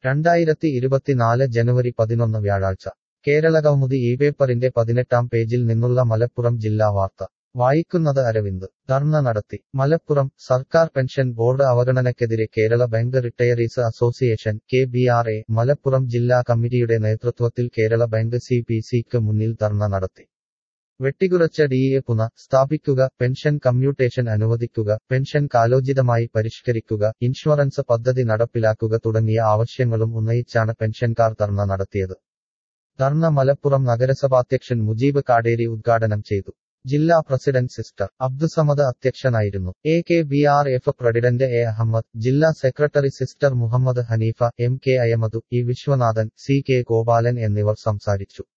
രണ്ടായിരത്തി ഇരുപത്തിനാല് ജനുവരി പതിനൊന്ന് വ്യാഴാഴ്ച കേരളകൗമുദി ഈ പേപ്പറിന്റെ പതിനെട്ടാം പേജിൽ നിന്നുള്ള മലപ്പുറം ജില്ലാ വാർത്ത വായിക്കുന്നത് അരവിന്ദ് ധർണ നടത്തി മലപ്പുറം സർക്കാർ പെൻഷൻ ബോർഡ് അവഗണനയ്ക്കെതിരെ Kerala bank retirees association K B R A Malappuram ജില്ലാ കമ്മിറ്റിയുടെ നേതൃത്വത്തിൽ കേരള ബാങ്ക് സി പി സിക്ക് മുന്നിൽ ധർണ നടത്തി വെട്ടിക്കുറച്ച ഡിഎ പുന സ്ഥാപിക്കുക പെൻഷൻ കമ്മ്യൂട്ടേഷൻ അനുവദിക്കുക പെൻഷൻ കാലോചിതമായി പരിഷ്കരിക്കുക ഇൻഷുറൻസ് പദ്ധതി നടപ്പിലാക്കുക തുടങ്ങിയ ആവശ്യങ്ങളും ഉന്നയിച്ചാണ് പെൻഷൻകാർ ധർണ നടത്തിയത് ധർണ മലപ്പുറം നഗരസഭാധ്യക്ഷൻ മുജീബ് കാടേരി ഉദ്ഘാടനം ചെയ്തു ജില്ലാ പ്രസിഡന്റ് സിസ്റ്റർ അബ്ദുസമദ് അധ്യക്ഷനായിരുന്നു A K B R F president A Ahmed ജില്ലാ സെക്രട്ടറി സിസ്റ്റർ Muhammad Haneefa M K Ayamadu E Viswanathan C K Gopalan എന്നിവർ സംസാരിച്ചു